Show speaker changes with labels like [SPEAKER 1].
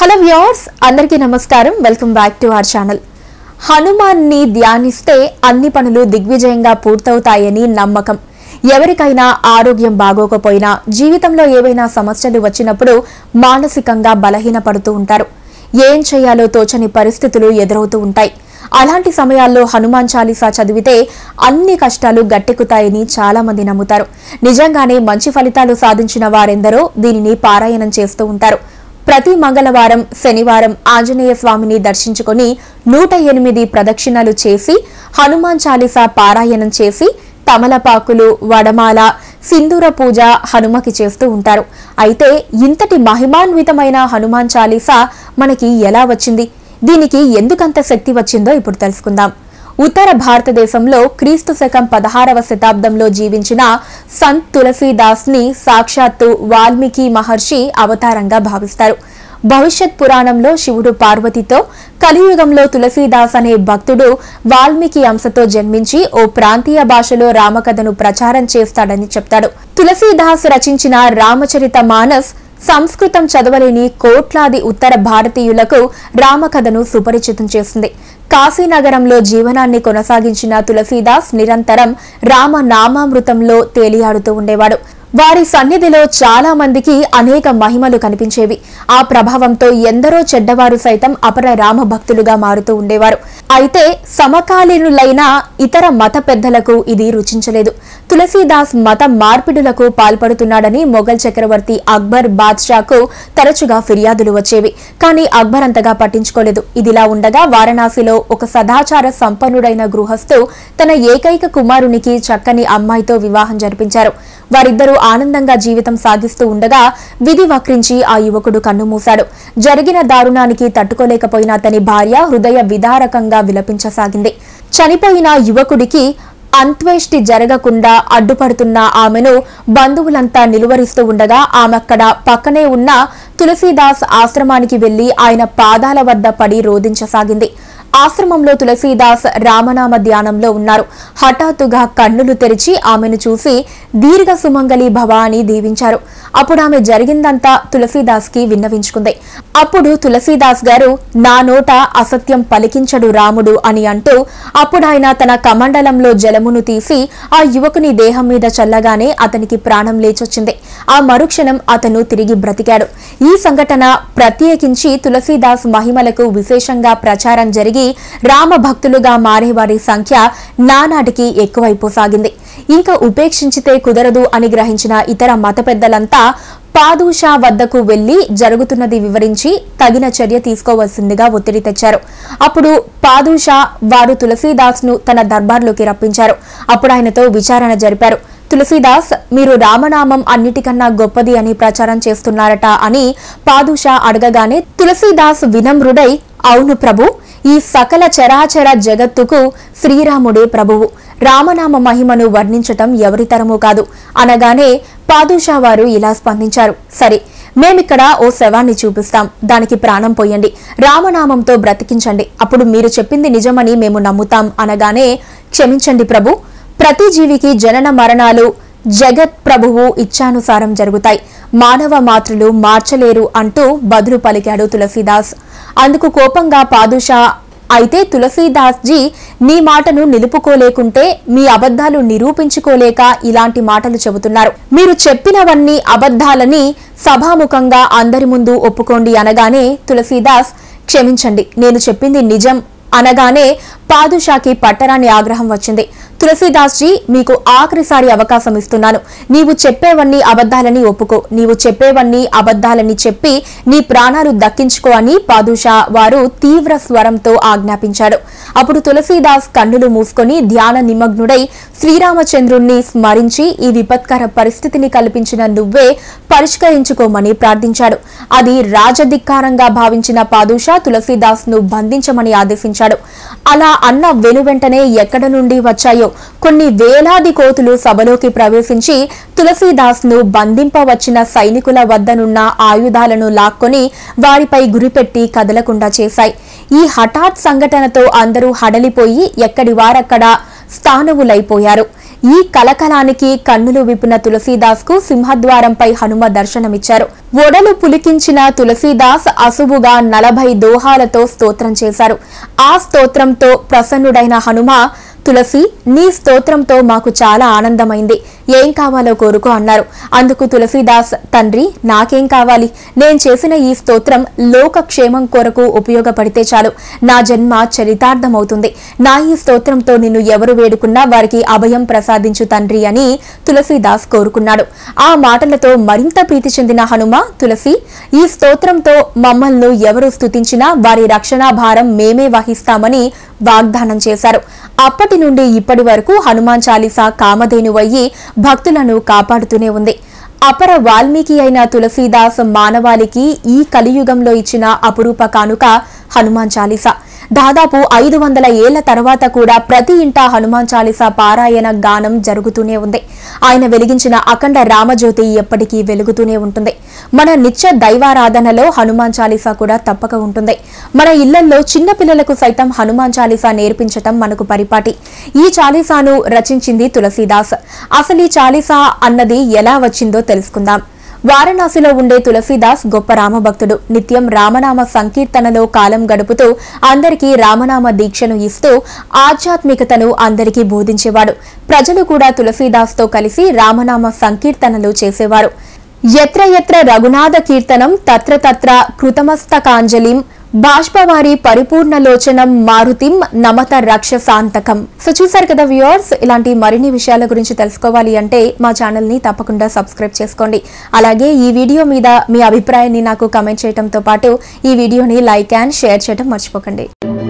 [SPEAKER 1] hello viewers అందరికీ నమస్కారం welcome back to our channel హనుమాన్ని ధ్యానిస్తే అన్ని పనులు దిగ్విజయంగా పూర్తవుతాయని నమ్మకం ఎవరికైనా ఆరోగ్యం బాగోకపోయినా జీవితంలో ఏవైనా సమస్యలు వచ్చినప్పుడు మానసికంగా బలహీనపడుతూ ఉంటారు ఏం చేయాలో తోచని పరిస్థితులు ఎదురవుతూ ఉంటాయి అలాంటి సమయాల్లో హనుమాన్ చాలీసా చదివితే అన్ని కష్టాలు గట్టెక్కుతాయని చాలా మంది నమ్ముతారు నిజంగానే మంచి ఫలితాలు సాధించిన వారెందరో దీనిని పారాయణం చేస్తూ ఉంటారు ప్రతి మంగళవారం శనివారం ఆంజనేయ స్వామిని దర్శించుకొని నూట ఎనిమిది ప్రదక్షిణలు చేసి హనుమాన్ చాలీసా పారాయణం చేసి తమలపాకులు వడమాల సింధూర పూజ హనుమకి చేస్తూ ఉంటారు అయితే ఇంతటి మహిమాన్వితమైన హనుమాన్ చాలీసా మనకి ఎలా వచ్చింది దీనికి ఎందుకంత శక్తి వచ్చిందో ఇప్పుడు తెలుసుకుందాం ఉత్తర భారతదేశంలో క్రీస్తు శకం పదహారవ శతాబ్దంలో జీవించిన సంత్ తులసీదాస్ ని సాక్షాత్తు వాల్మీకి మహర్షి అవతారంగా భావిస్తారు భవిష్యత్ పురాణంలో శివుడు పార్వతితో కలియుగంలో తులసీదాస్ అనే భక్తుడు వాల్మీకి అంశతో జన్మించి ఓ ప్రాంతీయ భాషలో రామకథను ప్రచారం చేస్తాడని చెప్తాడు తులసీదాస్ రచించిన రామచరిత మానస్ సంస్కృతం చదవలేని కోట్లాది ఉత్తర భారతీయులకు రామకథను సుపరిచితం చేసింది కాశీనగరంలో జీవనాన్ని కొనసాగించిన తులసీదాస్ నిరంతరం రామ నామామృతంలో తేలియాడుతూ ఉండేవాడు వారి సన్నిధిలో చాలా మందికి అనేక మహిమలు కనిపించేవి ఆ ప్రభావంతో ఎందరో చెడ్డవారు సైతం అపర రామ భక్తులుగా మారుతూ ఉండేవారు అయితే సమకాలీనులైన ఇతర మత పెద్దలకు ఇది రుచించలేదు తులసీదాస్ మత మార్పిడులకు పాల్పడుతున్నాడని మొఘల్ చక్రవర్తి అక్బర్ బాద్షాకు తరచుగా ఫిర్యాదులు వచ్చేవి కానీ అక్బర్ అంతగా పట్టించుకోలేదు ఇదిలా ఉండగా వారణాసిలో ఒక సదాచార సంపన్నుడైన గృహస్థు తన ఏకైక కుమారునికి చక్కని అమ్మాయితో వివాహం జరిపించారు వారిద్దరూ ఆనందంగా జీవితం సాగిస్తూ ఉండగా విధి వక్రించి ఆ యువకుడు కన్నుమూశాడు జరిగిన దారుణానికి తట్టుకోలేకపోయిన అతని భార్య హృదయ విదారకంగా విలపించసాగింది చనిపోయిన యువకుడికి అంత్వేష్టి జరగకుండా అడ్డుపడుతున్న ఆమెను బంధువులంతా నిలువరిస్తూ ఉండగా ఆమెక్కడ పక్కనే ఉన్న తులసీదాస్ ఆశ్రమానికి వెళ్లి ఆయన పాదాల వద్ద పడి రోధించసాగింది ఆశ్రమంలో తులసీదాస్ రామనామ ధ్యానంలో ఉన్నారు హఠాత్తుగా కన్నులు తెరిచి ఆమెను చూసి దీర్ఘ సుమంగళి భవ అని దీవించారు అప్పుడు ఆమె జరిగిందంతా తులసీదాస్ కి విన్నవించుకుంది అప్పుడు తులసీదాస్ గారు నా నోట అసత్యం పలికించడు రాముడు అని అంటూ అప్పుడు ఆయన తన కమండలంలో జలమును తీసి ఆ యువకుని దేహం మీద చల్లగానే అతనికి ప్రాణం లేచొచ్చింది ఆ మరుక్షణం అతను తిరిగి బ్రతికాడు ఈ సంఘటన ప్రత్యేకించి తులసీదాస్ మహిమలకు విశేషంగా ప్రచారం జరిగి రామ భక్తులుగా మారేవారి సంఖ్య నానాటికి ఎక్కువైపోసాగింది ఇంకా ఉపేక్షించితే కుదరదు అని గ్రహించిన ఇతర మత పెద్దలంతా పాదూషా వద్దకు వెళ్లి జరుగుతున్నది వివరించి తగిన చర్య తీసుకోవాల్సిందిగా ఒత్తిడి తెచ్చారు అప్పుడు పాదూషా వారు తులసీదాస్ ను తన దర్బార్లోకి రప్పించారు అప్పుడు ఆయనతో విచారణ జరిపారు తులసీదాస్ మీరు రామనామం అన్నిటికన్నా గొప్పది అని ప్రచారం చేస్తున్నారట అని పాదుషా అడగగానే తులసీదాస్ వినమ్రుడై అవును ప్రభు ఈ సకల చరాచర జగత్తుకు శ్రీరాముడే ప్రభువు రామనామ మహిమను వర్ణించటం ఎవరితరమూ కాదు అనగానే పాదుషా వారు ఇలా స్పందించారు సరే మేమిక్కడ ఓ శవాన్ని చూపిస్తాం దానికి ప్రాణం పోయండి రామనామంతో బ్రతికించండి అప్పుడు మీరు చెప్పింది నిజమని మేము నమ్ముతాం అనగానే క్షమించండి ప్రభు ప్రతి జీవికి జనన మరణాలు జగత్ ప్రభువు ఇచ్చానుసారం జరుగుతాయి మానవ మాత్రులు మార్చలేరు అంటూ బదులు పలికాడు తులసీదాస్ అందుకు కోపంగా పాదుషా అయితే తులసీదాస్ జీ నీ మాటను నిలుపుకోలేకుంటే మీ అబద్ధాలు నిరూపించుకోలేక ఇలాంటి మాటలు చెబుతున్నారు మీరు చెప్పినవన్నీ అబద్ధాలని సభాముఖంగా అందరి ముందు ఒప్పుకోండి అనగానే తులసీదాస్ క్షమించండి నేను చెప్పింది నిజం అనగానే పాదుషాకి పట్టరాని ఆగ్రహం వచ్చింది తులసీదాస్ జీ మీకు ఆఖరిసారి అవకాశం ఇస్తున్నాను నీవు చెప్పేవన్నీ అబద్ధాలని ఒప్పుకో నీవు చెప్పేవన్నీ అబద్ధాలని చెప్పి నీ ప్రాణాలు దక్కించుకో అని పాదుషా వారు తీవ్ర స్వరంతో ఆజ్ఞాపించాడు అప్పుడు తులసీదాస్ కన్నులు మూసుకొని ధ్యాన నిమగ్నుడై శ్రీరామచంద్రుణ్ణి స్మరించి ఈ విపత్కర పరిస్థితిని కల్పించిన నువ్వే పరిష్కరించుకోమని ప్రార్థించాడు అది రాజధిక్కారంగా భావించిన పాదుషా తులసీదాస్ ను బంధించమని ఆదేశించాడు అలా అన్న వెనువెంటనే ఎక్కడ నుండి వచ్చాయో కొన్ని వేలాది కోతులు సభలోకి ప్రవేశించి తులసీదాస్ ను బంధింపవచ్చిన సైనికుల వద్దనున్న ఆయుధాలను లాక్కొని వారిపై గురిపెట్టి కదలకుండా చేశాయి ఈ హఠాత్ సంఘటనతో అందరూ హడలిపోయి ఎక్కడి వారక్కడ స్థానవులైపోయారు ఈ కలకలానికి కన్నులు విప్పిన తులసీదాస్ కు సింహద్వారంపై హనుమ దర్శనమిచ్చారు ఒడలు పులికించిన తులసీదాస్ అసువుగా నలభై దోహాలతో స్తోత్రం చేశారు ఆ స్తోత్రంతో ప్రసన్నుడైన హనుమ తులసి నీ స్తోత్రంతో మాకు చాలా ఆనందమైంది ఏం కావాలో కోరుకో అన్నారు అందుకు తులసీదాస్ తండ్రి నాకేం కావాలి నేను చేసిన ఈ స్తోత్రం లోక క్షేమం కొరకు ఉపయోగపడితే చాలు నా జన్మ చరితార్థమవుతుంది నా ఈ స్తోత్రంతో నిన్ను ఎవరు వేడుకున్నా వారికి అభయం ప్రసాదించు తండ్రి అని తులసీదాస్ కోరుకున్నాడు ఆ మాటలతో మరింత ప్రీతి చెందిన హనుమ తులసి ఈ స్తోత్రంతో మమ్మల్ని ఎవరు స్తుతించినా వారి రక్షణా భారం మేమే వహిస్తామని వాగ్దానం చేశారు అప్పటి నుండి ఇప్పటి వరకు హనుమాన్ చాలీసా కామధేనువయ్యి భక్తులను కాపాడుతూనే ఉంది అపర వాల్మీకి అయిన తులసీదాస్ మానవాళికి ఈ కలియుగంలో ఇచ్చిన అపురూప కానుక హనుమాన్ చాలీసా దాదాపు ఐదు వందల ఏళ్ల తర్వాత కూడా ప్రతి ఇంటా హనుమాన్ చాలీసా పారాయణ గానం జరుగుతూనే ఉంది ఆయన వెలిగించిన అఖండ రామజ్యోతి ఎప్పటికీ వెలుగుతూనే ఉంటుంది మన నిత్య దైవారాధనలో హనుమాన్ చాలీసా కూడా తప్పక ఉంటుంది మన ఇళ్లలో చిన్న పిల్లలకు సైతం హనుమాన్ చాలీసా నేర్పించటం మనకు పరిపాటి ఈ చాలీసాను రచించింది తులసీదాస్ అసలు ఈ చాలీసా అన్నది ఎలా వచ్చిందో తెలుసుకుందాం వారణాసిలో ఉండే తులసీదాస్ గొప్ప రామభక్తుడు నిత్యం రామనామ సంకీర్తనలో కాలం గడుపుతూ అందరికీ రామనామ దీక్షను ఇస్తూ ఆధ్యాత్మికతను అందరికీ బోధించేవాడు ప్రజలు కూడా తులసీదాస్తో కలిసి రామనామ సంకీర్తనలు చేసేవారు ఎత్ర ఎత్ర రఘునాథ కీర్తనం తత్ర తత్ర కృతమస్తకాంజలిం బాష్పవారి పరిపూర్ణలోచనం మారుతిం నమత రక్షసాంతకం సో చూసారు కదా వ్యూవర్స్ ఇలాంటి మరిన్ని విషయాల గురించి తెలుసుకోవాలి అంటే మా ఛానల్ ని తప్పకుండా సబ్స్క్రైబ్ చేసుకోండి అలాగే ఈ వీడియో మీద మీ అభిప్రాయాన్ని నాకు కమెంట్ చేయడంతో పాటు ఈ వీడియోని లైక్ అండ్ షేర్ చేయడం మర్చిపోకండి